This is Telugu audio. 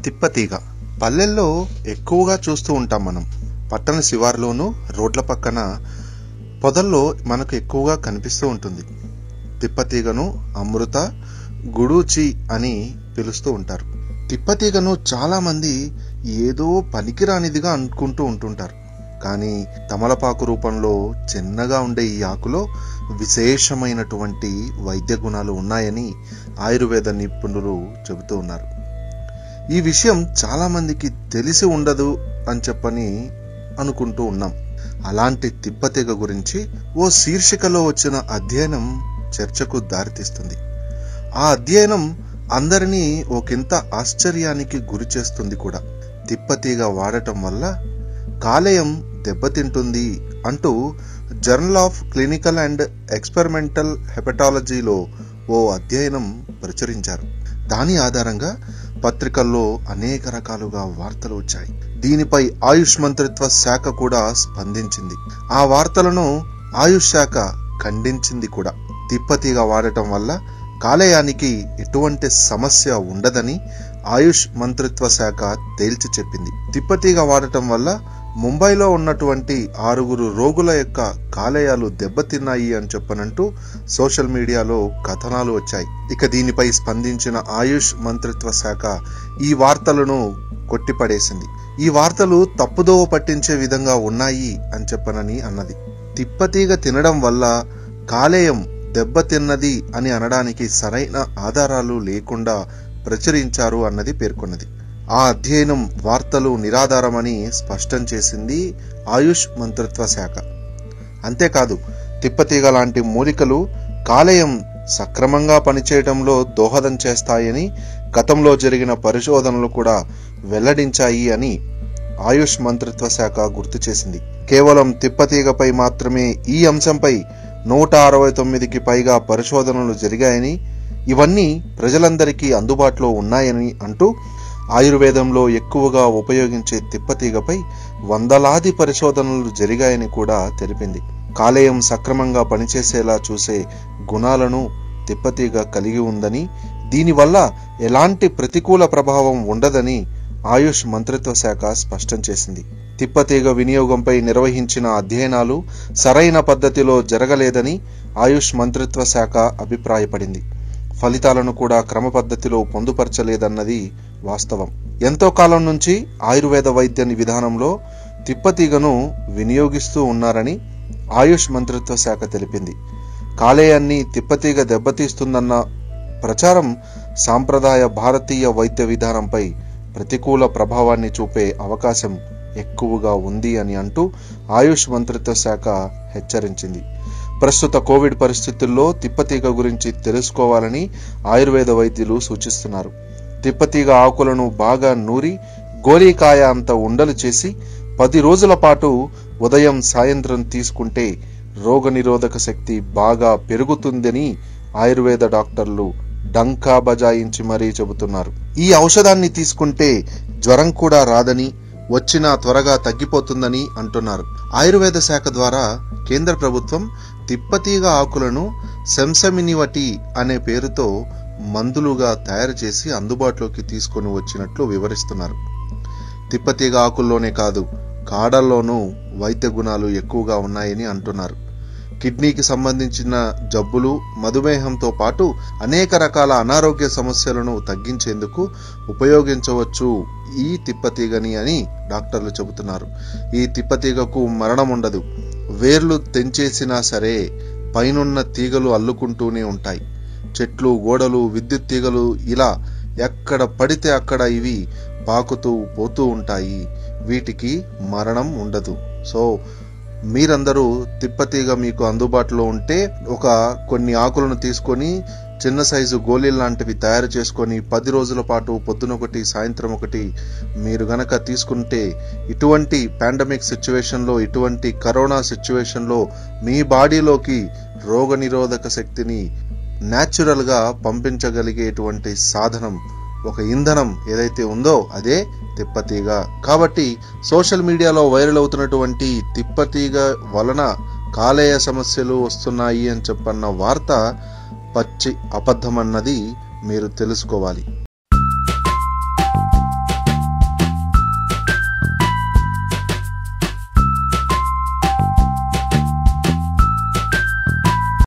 తిప్పతీగ పల్లెల్లో ఎక్కువగా చూస్తూ ఉంటాం మనం పట్టణ శివార్లోనూ రోడ్ల పక్కన పొదల్లో మనకు ఎక్కువగా కనిపిస్తూ ఉంటుంది తిప్పతీగను అమృత గుడూచి అని పిలుస్తూ ఉంటారు తిప్పతీగను చాలా మంది ఏదో పనికిరానిదిగా అనుకుంటూ ఉంటుంటారు కానీ తమలపాకు రూపంలో చిన్నగా ఉండే ఈ ఆకులో విశేషమైనటువంటి వైద్య గుణాలు ఉన్నాయని ఆయుర్వేద నిపుణులు చెబుతూ ఉన్నారు ఈ విషయం చాలా మందికి తెలిసి ఉండదు అని చెప్పని అనుకుంటూ ఉన్నాం అలాంటి తిప్పతీగ గురించి ఓ శీర్షికలో వచ్చిన అధ్యయనం చర్చకు దారితీస్తుంది ఆ అధ్యయనం అందరినీ ఒకంత ఆశ్చర్యానికి గురి చేస్తుంది కూడా తిప్పతీగ వాడటం వల్ల కాలేయం దెబ్బతింటుంది అంటూ journal of clinical and experimental హెపటాలజీలో ఓ అధ్యయనం ప్రచురించారు దాని ఆధారంగా పత్రికల్లో అనేక రకాలుగా వార్తలు వచ్చాయి దీనిపై ఆయుష్ మంత్రిత్వ శాఖ కూడా స్పందించింది ఆ వార్తలను ఆయుష్ శాఖ ఖండించింది కూడా తిప్పతీగ వాడటం వల్ల కాలేయానికి ఎటువంటి సమస్య ఉండదని ఆయుష్ మంత్రిత్వ శాఖ తేల్చి చెప్పింది తిప్పతీగ వాడటం వల్ల ముంబైలో ఉన్నటువంటి ఆరుగురు రోగుల యొక్క కాలేయాలు దెబ్బతిన్నాయి అని చెప్పనంటూ సోషల్ మీడియాలో కథనాలు వచ్చాయి ఇక దీనిపై స్పందించిన ఆయుష్ మంత్రిత్వ శాఖ ఈ వార్తలను కొట్టిపడేసింది ఈ వార్తలు తప్పుదోవ పట్టించే విధంగా ఉన్నాయి అని చెప్పనని అన్నది తిప్పతీగ తినడం వల్ల కాలేయం దెబ్బతిన్నది అని అనడానికి సరైన ఆధారాలు లేకుండా ప్రచురించారు అన్నది పేర్కొన్నది ఆ అధ్యయనం వార్తలు నిరాధారమని స్పష్టం చేసింది ఆయుష్ మంత్రిత్వ శాఖ అంతేకాదు తిప్పతీగ లాంటి మూలికలు కాలేయం సక్రమంగా పనిచేయడంలో దోహదం చేస్తాయని గతంలో జరిగిన పరిశోధనలు కూడా వెల్లడించాయి అని ఆయుష్ మంత్రిత్వ శాఖ గుర్తు చేసింది కేవలం తిప్పతీగపై మాత్రమే ఈ అంశంపై నూట అరవై తొమ్మిదికి పైగా పరిశోధనలు జరిగాయని ఇవన్నీ ప్రజలందరికీ అందుబాటులో ఉన్నాయని అంటూ ఆయుర్వేదంలో ఎక్కువగా ఉపయోగించే తిప్పతీగపై వందలాది పరిశోధనలు జరిగాయని కూడా తెలిపింది కాలేయం సక్రమంగా పనిచేసేలా చూసే గుణాలను తిప్పతీగ కలిగి ఉందని దీనివల్ల ఎలాంటి ప్రతికూల ప్రభావం ఉండదని ఆయుష్ మంత్రిత్వ శాఖ స్పష్టం చేసింది తిప్పతీగ వినియోగంపై నిర్వహించిన అధ్యయనాలు సరైన పద్ధతిలో జరగలేదని ఆయుష్ మంత్రిత్వ శాఖ అభిప్రాయపడింది ఫలితాలను కూడా క్రమ పద్ధతిలో పొందుపరచలేదన్నది వాస్తవం ఎంతో కాలం నుంచి ఆయుర్వేద వైద్య విధానంలో తిప్పతీగను వినియోగిస్తూ ఉన్నారని ఆయుష్ మంత్రిత్వ శాఖ తెలిపింది కాలేయాన్ని తిప్పతీగ దెబ్బతీస్తుందన్న ప్రచారం సాంప్రదాయ భారతీయ వైద్య విధానంపై ప్రతికూల ప్రభావాన్ని చూపే అవకాశం ఎక్కువగా ఉంది అని అంటూ ఆయుష్ మంత్రిత్వ శాఖ హెచ్చరించింది ప్రస్తుత కోవిడ్ పరిస్థితుల్లో తిప్పతీగ గురించి తెలుసుకోవాలని ఆయుర్వేద వైద్యులు సూచిస్తున్నారు తిప్పతీగ ఆకులను బాగా నూరి గోలీకాయ అంత ఉండలు చేసి పది రోజుల పాటు ఉదయం సాయంత్రం తీసుకుంటే రోగనిరోధక శక్తి బాగా పెరుగుతుందని ఆయుర్వేద డాక్టర్లు డంకా బజాయించి మరీ చెబుతున్నారు ఈ ఔషధాన్ని తీసుకుంటే జ్వరం కూడా రాదని వచ్చినా త్వరగా తగ్గిపోతుందని అంటున్నారు ఆయుర్వేద శాఖ ద్వారా కేంద్ర ప్రభుత్వం తిప్పతీగ ఆకులను సెంసమినివటి అనే పేరుతో మందులుగా తయారు చేసి అందుబాటులోకి తీసుకొని వచ్చినట్లు వివరిస్తున్నారు తిప్పతీగ ఆకుల్లోనే కాదు కాడల్లోనూ వైద్య గుణాలు ఎక్కువగా ఉన్నాయని అంటున్నారు కిడ్నీకి సంబంధించిన జబ్బులు మధుమేహంతో పాటు అనేక రకాల అనారోగ్య సమస్యలను తగ్గించేందుకు ఉపయోగించవచ్చు ఈ తిప్పతీగని అని డాక్టర్లు చెబుతున్నారు ఈ తిప్పతీగకు మరణం ఉండదు వేర్లు తెంచేసినా సరే పైనున్న తీగలు అల్లుకుంటూనే ఉంటాయి చెట్లు గోడలు విద్యుత్ తీగలు ఇలా ఎక్కడ పడితే అక్కడ ఇవి పాకుతూ పోతూ ఉంటాయి వీటికి మరణం ఉండదు సో మీరందరూ తిప్పతీగ మీకు అందుబాటులో ఉంటే ఒక కొన్ని ఆకులను తీసుకొని చిన్న సైజు గోళీలు లాంటివి తయారు చేసుకొని పది రోజుల పాటు పొద్దున ఒకటి సాయంత్రం ఒకటి మీరు గనక తీసుకుంటే ఇటువంటి పాండమిక్ సిచ్యువేషన్లో ఇటువంటి కరోనా సిచ్యువేషన్లో మీ బాడీలోకి రోగనిరోధక శక్తిని న్యాచురల్గా పంపించగలిగేటువంటి సాధనం ఒక ఇంధనం ఏదైతే ఉందో అదే తిప్పతీగ కాబట్టి సోషల్ మీడియాలో వైరల్ అవుతున్నటువంటి తిప్పతీగ వలన కాలేయ సమస్యలు వస్తున్నాయి అని చెప్పన్న వార్త పచ్చి అబద్ధమన్నది మీరు తెలుసుకోవాలి